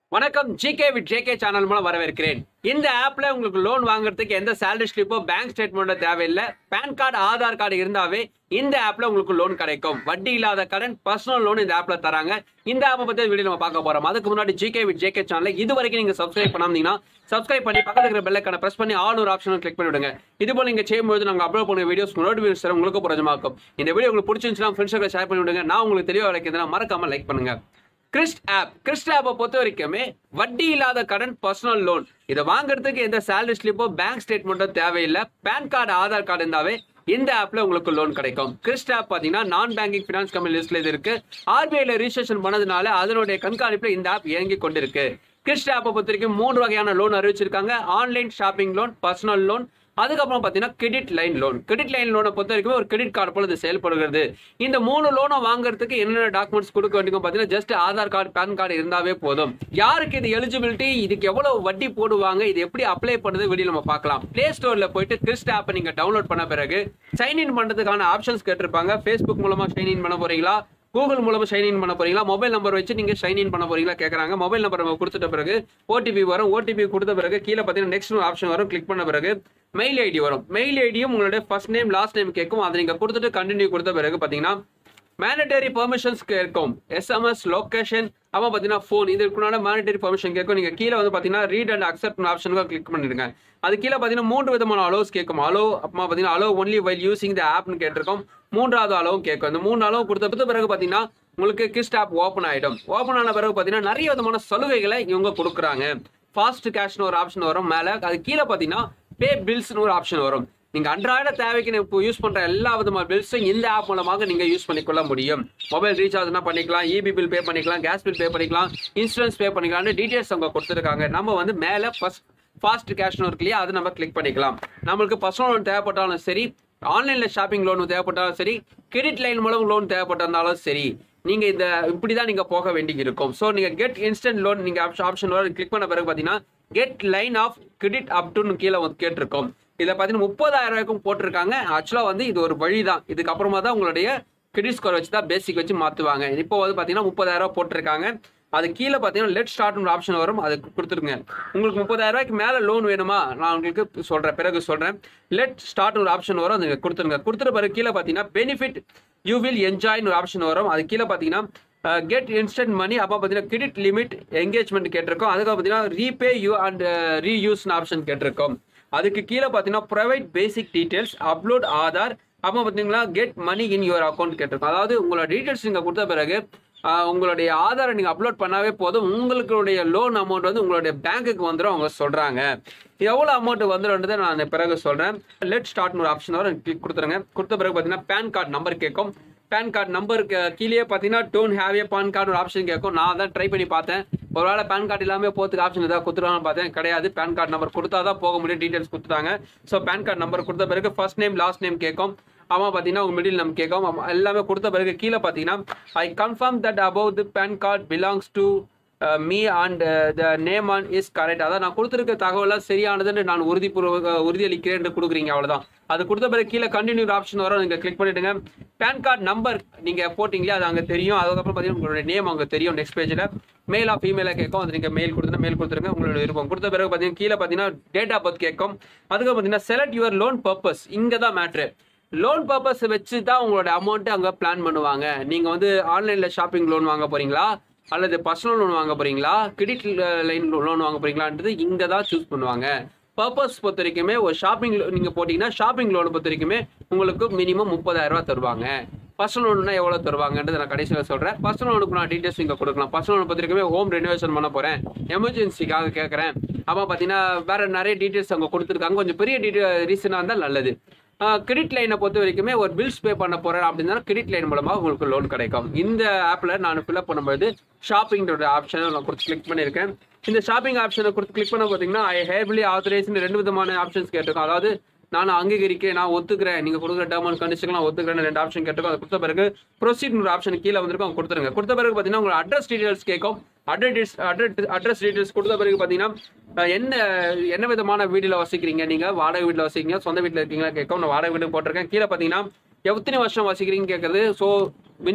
வணக்கம் GK with JK channel மூலம் வரவேற்கிறேன் இந்த ஆப்ல உங்களுக்கு லோன் வாங்குறதுக்கு எந்த சேலரி ஸ்லிப்போ பேங்க் ஸ்டேட்மெண்ட்டோ தேவையில்லை பேன் கார்டு ஆதார் கார்டு இருந்தாவே இந்த ஆப்ல உங்களுக்கு லோன் கிடைக்கும் வட்டி இல்லாத கடன் பர்சனல் லோன் இந்த ஆப்ல தராங்க இந்த ஆப்பை பத்தி வீடியோ நம்ம பார்க்க போறோம் அதுக்கு முன்னாடி ஜிகே வித் ஜேகே சேனலை இது வரைக்கும் நீங்க சப்ஸ்கிரைப் பண்ணாமீங்கன்னா சப்ஸ்கிரைப் பண்ணி பக்கத்துல இருக்கிற பெல்லைக்கான பிரஸ் பண்ணி ஆல் ஒரு ஆப்ஷனும் கிளிக் பண்ணி விடுங்க இது போல நீங்க செய்யும்போது நாங்க அப்லோட் பண்ண வீடியோஸ் நோட்டிஃபிகேஷன் உங்களுக்கு பிரயோஜனமாக்கும் இந்த வீடியோ உங்களுக்கு பிடிச்சிருந்துச்சுன்னா ஃப்ரெண்ட்ஸுக்கு ஷேர் பண்ணி விடுங்க நான் உங்களுக்கு தெளிவாக வரைக்கும் மறக்காம லைக் பண்ணுங்க கிறிஸ்ட் ஆப் கிறிஸ்ட் ஆப்பை பொறுத்த வரைக்குமே வட்டி இல்லாத கடன் பர்சனல் லோன் இதை வாங்குறதுக்கு எந்த சேலரி ஸ்லிப்போ பேங்க் ஸ்டேட்மெண்ட்டோ தேவையில்லை பேன் கார்டு ஆதார் கார்டு இருந்தாவே இந்த ஆப்ல உங்களுக்கு லோன் கிடைக்கும் கிறிஸ்ட் ஆப் பாத்தீங்கன்னா நான் பேங்கிங் ஃபினான்ஸ் கம்பெனி லிஸ்ட்ல இது இருக்கு ஆர்பிஐல ரிஜிஸ்ட்ரேஷன் பண்ணதுனால அதனுடைய கண்காணிப்புல இந்த ஆப் இயங்கி கொண்டிருக்கு கிறிஸ்ட் ஆப்பை பொறுத்த வரைக்கும் மூன்று வகையான லோன் அறிவிச்சிருக்காங்க online shopping loan personal loan அதுக்கப்புறம் பார்த்தீங்கன்னா credit line loan credit line லோனை பொறுத்த வரைக்கும் ஒரு கிரெடிட் கார்டு போல இது செயல்படுகிறது இந்த மூணு லோனை வாங்குறதுக்கு என்னென்ன டாக்குமெண்ட்ஸ் கொடுக்க வேண்டியும் பார்த்தீங்கன்னா just Aadhaar card PAN card இருந்தாவே போதும் யாருக்கு இது எலிஜிபிலிட்டி இதுக்கு எவ்வளவு வட்டி போடுவாங்க இது எப்படி அப்ளை பண்ணுறது வெளியே நம்ம பார்க்கலாம் பிளே ஸ்டோரில் போயிட்டு கிறிஸ்ட் ஆப்பை நீங்கள் டவுன்லோட் பண்ண பிறகு சைன் இன் பண்ணுறதுக்கான ஆப்ஷன்ஸ் கேட்டிருப்பாங்க ஃபேஸ்புக் மூலமாக சைன் இன் பண்ண போறீங்களா கூகுள் மூலமா சைன் இன் பண்ண போறீங்களா மொபைல் நம்பர் வச்சு நீங்க சைன் இன் பண்ண போறீங்களா கேக்குறாங்க மொபைல் நம்பர் நம்ம கொடுத்துட்ட பிறகு ஓடிபி வரும் ஓடிபி கொடுத்த பிறகு கீழே பார்த்தீங்கன்னா நெக்ஸ்ட் ஆப்ஷன் வரும் கிளிக் பண்ண பிறகு மெயில் ஐடி வரும் மெயில் ஐடியும் உங்களுடைய ஃபர்ஸ்ட் நேம் லாஸ்ட் நேம் கேட்கும் அதை நீங்க கொடுத்துட்டு கண்டினியூ கொடுத்த பிறகு பாத்தீங்கன்னா மேனடரி பெர்மிஷன்ஸ் கேட்கும் எஸ்எம்எஸ் லொகேஷன் அப்புறம் பார்த்தீங்கன்னா ஃபோன் இதுக்குனால மேனடரி பெர்மிஷன் கேட்கும் நீங்கள் கீழே வந்து பார்த்தீங்கன்னா ரீட் அண்ட் அக்செப்ட் ஆப்ஷனுக்கு கிளிக் பண்ணிடுங்க அது கீழே பார்த்தீங்கன்னா மூன்று விதமான அலோஸ் கேட்கும் அலோ அப்புறமா பார்த்தீங்கன்னா allow only while using the ஆப்னு கேட்டிருக்கோம் மூன்றாவது அளவும் கேட்கும் இந்த மூணு அளவு கொடுத்த பிறகு பார்த்தீங்கன்னா உங்களுக்கு கிஸ்ட் ஆப் ஓப்பன் ஆகிடும் ஓப்பன் ஆன பிறகு பார்த்தீங்கன்னா நிறைய விதமான சலுகைகளை இவங்க கொடுக்குறாங்க ஃபாஸ்ட் கேஷ்னு ஒரு ஆப்ஷன் வரும் மேலே அது கீழே பார்த்தீங்கன்னா பே பில்ஸ்னு ஒரு ஆப்ஷன் வரும் நீங்க அன்றாட தேவைக்கு இப்போ யூஸ் பண்ற எல்லா விதமான பில்ஸும் இந்த ஆப் மூலமாக நீங்க யூஸ் பண்ணிக்கொள்ள முடியும் மொபைல் ரீசார்ஜ்னா பண்ணிக்கலாம் இபி பில் பே பண்ணிக்கலாம் கேஸ் பில் பே பண்ணிக்கலாம் இன்சூரன்ஸ் பே பண்ணிக்கலாம்னு டீடைல்ஸ் அவங்க கொடுத்துருக்காங்க நம்ம வந்து மேலே ஃபர்ஸ்ட் ஃபாஸ்ட் கேஷ்னு இருக்கு இல்லையா அதை நம்ம கிளிக் பண்ணிக்கலாம் நம்மளுக்கு பர்சனல் லோன் தேவைப்பட்டாலும் சரி ஆன்லைன்ல ஷாப்பிங் லோன் தேவைப்பட்டாலும் சரி கிரெடிட் லைன் மூலம் லோன் தேவைப்பட்டிருந்தாலும் சரி நீங்க இந்த இப்படி தான் நீங்க போக வேண்டி இருக்கும் ஸோ நீங்க கெட் இன்ஸ்டன்ட் லோன் நீங்க ஆப்ஷன் கிளிக் பண்ண பிறகு பார்த்தீங்கன்னா get line of credit up டுன்னு கீழே வந்து கேட்டிருக்கோம் இதில் பார்த்தீங்கன்னா முப்பதாயிரம் ரூபாய்க்கும் போட்டிருக்காங்க ஆக்சுவலாக வந்து இது ஒரு வழி தான் இதுக்கப்புறமா தான் உங்களுடைய கிரெடிட் ஸ்கோர் வச்சு தான் பேசிக் வச்சு மாற்றுவாங்க இப்போ வந்து பார்த்தீங்கன்னா முப்பதாயிரம் ரூபாய் போட்டிருக்காங்க அது கீழே பார்த்தீங்கன்னா லெட் ஸ்டார்ட்னு ஆப்ஷன் வரும் அது கொடுத்துருங்க உங்களுக்கு முப்பதாயிரம் ரூபாய்க்கு மேலே லோன் வேணுமா நான் உங்களுக்கு சொல்கிறேன் பிறகு சொல்கிறேன் லெட் ஸ்டார்ட் ஒரு ஆப்ஷன் வரும் அது கொடுத்துருங்க கொடுத்துட்ட பிறகு கீழே பார்த்தீங்கன்னா பெனிஃபிட் யூ வில் என்ஜாய்னு ஒரு ஆப்ஷன் வரும் அது கீழே பார்த்தீங்கன்னா கெட் இன்ஸ்டன்ட் மணி அப்போ பார்த்தீங்கன்னா கிரெடிட் லிமிட் என்கேஜ்மெண்ட் கேட்டிருக்கோம் அதுக்கு பார்த்தீங்கன்னா ரீபே யூ அண்ட் ரீயூஸ்னு ஆப்ஷன் கேட்டிருக்கோம் அதுக்கு கீழே பார்த்தீங்கன்னா private basic details upload Aadhaar அப்போ பார்த்தீங்கன்னா get money in your account கேட்டிருக்கோம் அதாவது உங்களோட டீட்டெயில்ஸ் நீங்கள் கொடுத்த பிறகு உங்களுடைய ஆதாரை நீங்கள் அப்லோட் பண்ணாவே போதும் உங்களுடைய லோன் அமௌண்ட் வந்து உங்களுடைய பேங்க்குக்கு வந்துடும் அவங்க சொல்கிறாங்க எவ்வளோ அமௌண்ட் வந்துடும்ன்றதை நான் பிறகு சொல்கிறேன் லெட் ஸ்டார்ட் ஒரு ஆப்ஷன் வரும் கிளிக் கொடுத்துருங்க கொடுத்த பிறகு பார்த்தீங்கன்னா பேன் கார்டு நம்பர் கேட்கும் பேன் கார்டு நம்பருக்கு கீழே பார்த்தீங்கன்னா don't have a PAN card ஒரு ஆப்ஷன் கேட்கும் நான் தான் ட்ரை பண்ணி பார்த்தேன் ஒருவேளை பேன் கார்டு இல்லாமல் போகிறதுக்கு ஆப்ஷன் ஏதாவது கொடுத்துருவாங்கன்னு பார்த்தேன் கிடையாது பேன் கார்டு நம்பர் கொடுத்தா தான் போக முடியும் டீட்டெயில்ஸ் கொடுத்துட்டாங்க ஸோ பேன் கார்டு நம்பர் கொடுத்த பிறகு ஃபர்ஸ்ட் நேம் லாஸ்ட் நேம் கேட்கும் அவன் பார்த்தீங்கன்னா உங்க மிடில் நம்ம கேட்கும் எல்லாமே கொடுத்த பிறகு கீழே பார்த்தீங்கன்னா I confirm that above the PAN card belongs to me and the name on is correct அதான் நான் கொடுத்துருக்க தகவலாம் சரியானதுன்னு நான் உறுதிப்பூர்வ உறுதியளிக்கிறேன் கொடுக்குறீங்க அவ்வளோதான் அது கொடுத்த பிறகு கீழே கண்டினியூ ஆப்ஷன் வரும் நீங்கள் கிளிக் பண்ணிவிடுங்க பேன் கார்டு நம்பர் நீங்கள் போட்டிங்களே அது அங்கே தெரியும் அதுக்கப்புறம் பார்த்தீங்கன்னா உங்களுடைய நேம் அங்கே தெரியும் நெக்ஸ்ட் பேஜில் மேல் ஆஃப் ஃபீமேலாக கேட்கும் அது நீங்கள் மெயில் கொடுத்தா மெயில் கொடுத்துருங்க உங்களோட விருப்பம் கொடுத்த பிறகு பார்த்தீங்கன்னா கீழே பார்த்தீங்கன்னா டேட் ஆஃப் பர்த் கேட்கும் அதுக்கப்புறம் பார்த்தீங்கன்னா செலக்ட் யுவர் லோன் பர்பஸ் இங்கே தான் மேட்ரு லோன் பர்பஸ் வச்சு தான் உங்களோட அமௌண்ட்டு அங்கே பிளான் பண்ணுவாங்க நீங்கள் வந்து ஆன்லைனில் ஷாப்பிங் லோன் வாங்க போகிறீங்களா அல்லது பர்சனல் லோன் வாங்க போகிறீங்களா கிரெடிட் லைன் லோன் வாங்க போகிறீங்களான்றது இங்கே தான் சூஸ் பண்ணுவாங்க பர்பஸ் பொறுத்த வரைக்குமே ஒரு ஷாப்பிங் நீங்கள் போட்டிங்கன்னா ஷாப்பிங் லோனை பொறுத்த வரைக்குமே உங்களுக்கு மினிமம் முப்பதாயிரரூவா தருவாங்க பர்சனல் லோன்னா எவ்வளோ தருவாங்கன்றது நான் கடைசியில் சொல்கிறேன் பர்சனல் லோனுக்கு நான் டீட்டெயில்ஸ் இங்கே கொடுக்கலாம் பர்சனல் லோன் பொறுத்த வரைக்குமே ஹோம் ரெனோவேஷன் பண்ண போகிறேன் எமர்ஜென்சிக்காக கேட்குறேன் அப்போ பார்த்தீங்கன்னா வேறு நிறைய டீட்டெயில்ஸ் அவங்க கொடுத்துருக்காங்க கொஞ்சம் பெரிய டீட்டெயில் ரீசனாக இருந்தால் நல்லது கிரெடிட் லைனை பொறுத்த வரைக்குமே ஒரு பில்ஸ் பே பண்ண போகிறேன் அப்படின்னா கிரெடிட் லைன் மூலமாக உங்களுக்கு லோன் கிடைக்கும் இந்த ஆப்பில் நான் ஃபில்அப் பண்ணும்போது ஷாப்பிங்கோட ஆப்ஷனை நான் கொடுத்து கிளிக் பண்ணியிருக்கேன் இந்த ஷாப்பிங் ஆப்ஷனை கொடுத்து கிளிக் பண்ண பார்த்தீங்கன்னா ஐ ஹேபிளி ஆத்தரைஸ்னு ரெண்டு விதமான ஆப்ஷன்ஸ் கேட்டிருக்கோம் அதாவது நான் அங்கீகரிக்கிறேன் நான் ஒத்துக்கிறேன் நீங்கள் கொடுக்குற டேர்ம் அண்ட் கண்டிஷன் நான் ஒத்துக்கிறேன் ரெண்டு ஆப்ஷன் கேட்டிருக்கோம் அதை கொடுத்த பிறகு ப்ரொசீட் ஒரு ஆப்ஷன் கீழே வந்திருக்கும் அவங்க கொடுத்துருங்க கொடுத்த பிறகு பார்த்தீங்கன்னா உங்களோட அட்ரஸ் டீடைல்ஸ் கேட்கும் அட்ரஸ் அட்ரஸ் டீடைல்ஸ் கொடுத்த பிறகு பார்த்தீங்கன்னா என்ன என்ன விதமான வீடில் வசிக்கிறீங்க நீங்கள் வாடகை வீட்டில் வசிக்கிறீங்க சொந்த வீட்டில் இருக்கீங்களா கேட்கும் நான் வாடகை வீடு போட்டிருக்கேன் கீழே பார்த்தீங்கன்னா எத்தனை வருஷம் வசிக்கிறீங்க கேட்குறது ஸோ மினிமம்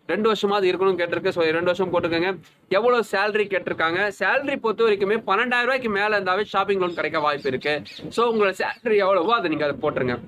ரெண்டு வருஷமாவது இருக்கணும்னு கேட்டிருக்கு ஸோ ரெண்டு வருஷம் போட்டுக்கோங்க எவ்வளோ சேலரி கேட்டிருக்காங்க சேலரி பொறுத்த வரைக்குமே பன்னெண்டாயிரம் ரூபாய்க்கு மேலே இருந்தாவே ஷாப்பிங் லோன் கிடைக்க வாய்ப்பு இருக்கு ஸோ உங்களோட சேலரி எவ்வளவோ அதை நீங்கள் அதை போட்டுருங்க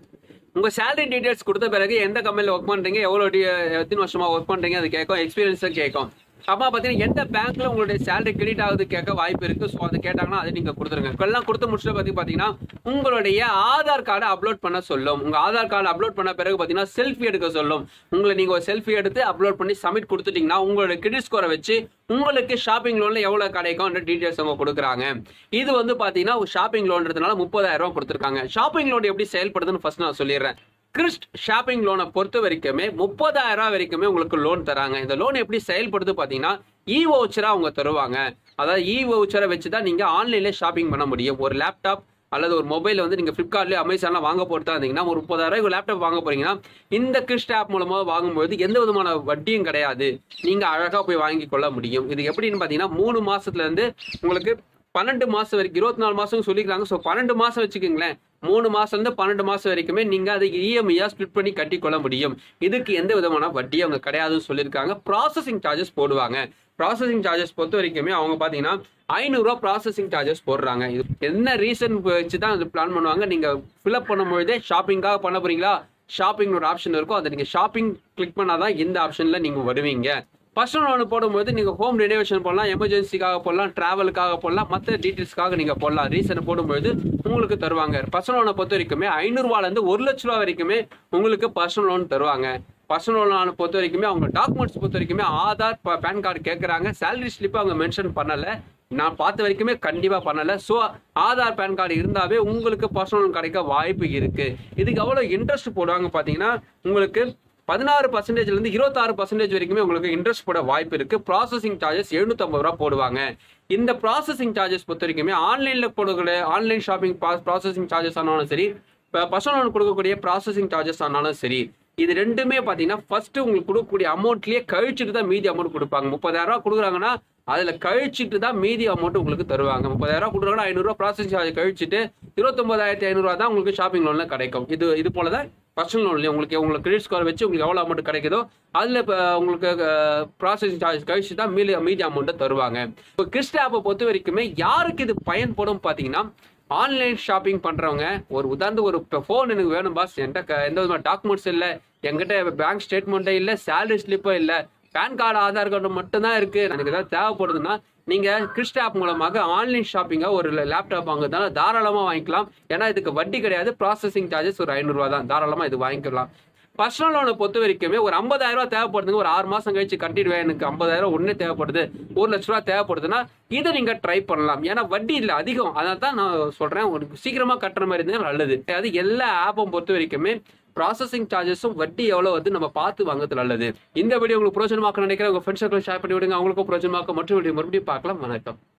உங்க சேலரி டீடைல்ஸ் கொடுத்த பிறகு எந்த கம்பெனியில் ஒர்க் பண்றீங்க எவ்வளோ டி- எத்தனை வருஷமா ஒர்க் பண்றீங்க அது கேட்கும் எக்ஸ்பீரியன்ஸும் கேட்கும் அப்புறமா பார்த்தீங்கன்னா எந்த பேங்க்ல உங்களுடைய சேலரி கிரெடிட் ஆகுது கேட்க வாய்ப்பு இருக்கு ஸோ அது கேட்டாங்கன்னா அதை நீங்க கொடுத்துருங்க இப்பெல்லாம் கொடுத்து முடிச்சுட்டு பத்தி பார்த்தீங்கன்னா உங்களுடைய ஆதார் கார்டை அப்லோட் பண்ண சொல்லும் உங்க ஆதார் கார்டு அப்லோட் பண்ண பிறகு பார்த்தீங்கன்னா செல்ஃபி எடுக்க சொல்லும் உங்களை நீங்க ஒரு செல்ஃபி எடுத்து அப்லோட் பண்ணி சப்மிட் கொடுத்துட்டீங்கன்னா உங்களோட கிரெடிட் ஸ்கோரை வச்சு உங்களுக்கு ஷாப்பிங் லோன்ல எவ்வளவு கிடைக்கும்ன்ற டீடைல்ஸ் அவங்க கொடுக்குறாங்க இது வந்து பாத்தீங்கன்னா ஷாப்பிங் லோன்றதுனால முப்பதாயிரம் ரூபாய் கொடுத்துருக்காங்க ஷாப்பிங் லோன் எப்படி செயல்படுதுன்னு ஃபர்ஸ்ட் நான் சொல்லிடுறேன் கிறிஸ்ட் ஷாப்பிங் லோனை பொறுத்த வரைக்குமே முப்பதாயிரம் ரூபாய் வரைக்குமே உங்களுக்கு லோன் தராங்க இந்த லோன் எப்படி செயல்படுது பார்த்தீங்கன்னா இ வவுச்சரா அவங்க தருவாங்க அதாவது இ வவுச்சரை வச்சு தான் நீங்க ஆன்லைன்ல ஷாப்பிங் பண்ண முடியும் ஒரு லேப்டாப் அல்லது ஒரு மொபைல் வந்து நீங்க ஃப்ளிப்கார்ட்லயே அமேசான்ல வாங்க போறதா இருந்தீங்கன்னா ஒரு முப்பதாயிரம் ரூபாய் லேப்டாப் வாங்க போறீங்கன்னா இந்த கிறிஸ்ட் ஆப் மூலமா வாங்கும்போது எந்த விதமான வட்டியும் கிடையாது நீங்க அழகா போய் வாங்கி கொள்ள முடியும் இது எப்படின்னு பாத்தீங்கன்னா மூணு மாசத்துல இருந்து உங்களுக்கு பன்னெண்டு மாசம் வரைக்கும் இருபத்தி நாலு மாசம் சொல்லிக்கிறாங்க ஸோ பன்னெண்டு மாசம் வச்சுக்கோங்களேன் மூணு மாசம் இருந்து பன்னெண்டு மாசம் வரைக்குமே நீங்க அதை இஎம்ஐயா ஸ்பிளிட் பண்ணி கட்டி கொள்ள முடியும் இதுக்கு எந்த விதமான வட்டியும் அவங்க கிடையாதுன்னு சொல்லியிருக்காங்க ப்ராசஸிங் சார்ஜஸ் போடுவாங்க ப்ராசஸிங் சார்ஜஸ் பொறுத்த வரைக்குமே அவங்க பார்த்தீங்கன்னா ஐநூறுரூவா ப்ராசஸிங் சார்ஜஸ் போடுறாங்க இது என்ன ரீசன் வச்சு தான் இது பிளான் பண்ணுவாங்க நீங்கள் ஃபில்அப் பண்ணும்பொழுதே ஷாப்பிங்காக பண்ண போறீங்களா ஷாப்பிங் ஒரு ஆப்ஷன் இருக்கும் அதை நீங்கள் ஷாப்பிங் கிளிக் பண்ணாதான் இந்த ஆப்ஷனில் நீங்கள் வருவீங்க பர்சனல் லோன் போடும்போது நீங்கள் ஹோம் ரெனோவேஷன் போடலாம் எமர்ஜென்சிக்காக போடலாம் ட்ராவலுக்காக போடலாம் மற்ற டீட்டெயில்ஸ்க்காக நீங்கள் போடலாம் ரீசன் போடும்போது உங்களுக்கு தருவாங்க பர்சனல் லோனை பொறுத்த வரைக்குமே ஐநூறுரூவாலேருந்து ஒரு லட்ச ரூபா வரைக்குமே உங்களுக்கு பர்சனல் லோன் தருவாங்க பர்சனல் லோனை பொறுத்த வரைக்குமே அவங்க டாக்குமெண்ட்ஸ் பொறுத்த வரைக்குமே ஆதார் பேன் கார்டு கேட்குறாங்க சேலரி ஸ்லிப் அவங்க மென்ஷன் பண்ணலை நான் பார்த்த வரைக்குமே கண்டிப்பாக பண்ணலை ஸோ ஆதார் பேன் கார்டு இருந்தாவே உங்களுக்கு பர்சனல் லோன் கிடைக்க வாய்ப்பு இருக்கு இதுக்கு எவ்வளோ இன்ட்ரெஸ்ட் போடுவாங்க பார்த்தீங்கன்னா உங்களுக்கு பதினாறு பர்சன்டேஜ்லேருந்து இருபத்தாறு பர்சன்டேஜ் வரைக்குமே உங்களுக்கு இன்ட்ரெஸ்ட் போட வாய்ப்பு இருக்கு ப்ராசஸிங் சார்ஜஸ் எழுநூத்தம்பது ரூபா போடுவாங்க இந்த ப்ராசஸிங் சார்ஜஸ் பொறுத்த வரைக்குமே ஆன்லைனில் போடக்கூடிய ஆன்லைன் ஷாப்பிங் ப்ராசஸிங் சார்ஜஸ் ஆனாலும் சரி இப்போ பர்சனல் லோன் கொடுக்கக்கூடிய ப்ராசஸிங் சார்ஜஸ் ஆனாலும் சரி இது ரெண்டுமே பார்த்தீங்கன்னா ஃபர்ஸ்ட் உங்களுக்கு கொடுக்கக்கூடிய அமௌண்ட்லயே கழிச்சிட்டு தான் மீதி அமௌண்ட் கொடுப்பாங்க முப்பதாயிரம் ரூபா கொடுக்குறாங்கன்னா அதில் கழிச்சிட்டு தான் மீதி அமௌண்ட் உங்களுக்கு தருவாங்க முப்பதாயிரம் ரூபா கொடுக்குறாங்கன்னா ஐநூறுரூவா ப்ராசஸிங் சார்ஜ் கழிச்சிட்டு இருபத்தொம்பதாயிரத்தி ஐநூறுரூவா தான் உங்களுக்கு ஷாப்பிங் லோன்ல கிடைக்கும் இது இது போல தான் பர்சனல் லோன்லேயே உங்களுக்கு உங்களுக்கு கிரெடிட் ஸ்கோர் வச்சு உங்களுக்கு எவ்வளோ அமௌண்ட் கிடைக்குதோ அதில் இப்போ உங்களுக்கு ப்ராசஸிங் சார்ஜ் கழிச்சு தான் மீதி மீதி அமௌண்ட்டை தருவாங்க இப்போ கிறிஸ்ட் ஆப்பை பொறுத்த வரைக்குமே யாருக்கு இது பயன்படும் பார்த்தீங்கன்னா ஆன்லைன் ஷாப்பிங் பண்றவங்க ஒரு உதாரணத்துக்கு ஒரு ஃபோன் எனக்கு வேணும் பாஸ் என்கிட்ட க- எந்த விதமான டாக்குமெண்ட்ஸ் இல்லை என்கிட்ட பேங்க் ஸ்டேட்மெண்ட்டே இல்லை சேலரி ஸ்லிப்பும் இல்லை பேன் கார்டு ஆதார் கார்டு மட்டும்தான் இருக்கு எனக்கு ஏதாவது தேவைப்படுதுன்னா நீங்க கிறிஸ்ட் ஆப் மூலமாக ஆன்லைன் ஷாப்பிங்கா ஒரு லேப்டாப் வாங்குறதுனால தாராளமா வாங்கிக்கலாம் ஏன்னா இதுக்கு வட்டி கிடையாது ப்ராசஸிங் சார்ஜஸ் ஒரு ஐநூறுரூவா தான் தாராளமா இது வாங்கிக்கலாம் பர்சனல் லோனை பொறுத்த வரைக்குமே ஒரு 50000 ரூபாய் தேவைப்படுதுங்க ஒரு ஆறு மாசம் கழிச்சு கட்டிடுவேன் எனக்கு 50000 உடனே தேவைப்படுது ஒரு லட்ச ரூபா தேவைப்படுதுன்னா இதை நீங்க ட்ரை பண்ணலாம் ஏன்னா வட்டி இல்லை அதிகம் அதனால தான் நான் சொல்றேன் உங்களுக்கு சீக்கிரமா கட்டுற மாதிரி இருந்தால் நல்லது அது எல்லா ஆப்பும் பொறுத்த வரைக்குமே ப்ராசஸிங் சார்ஜஸும் வட்டி எவ்வளோ வந்து நம்ம பார்த்து வாங்குறது நல்லது இந்த வீடியோ உங்களுக்கு பிரோஜனமாக்க நினைக்கிறேன் உங்க ஃப்ரெண்ட்ஸ் ஷேர் பண்ணி விடுங்க அவங்களுக்கும் பிரோஜனமாக்க மற்ற வீடியோ மறுபடியும் பார்க்கலாம் வணக்கம்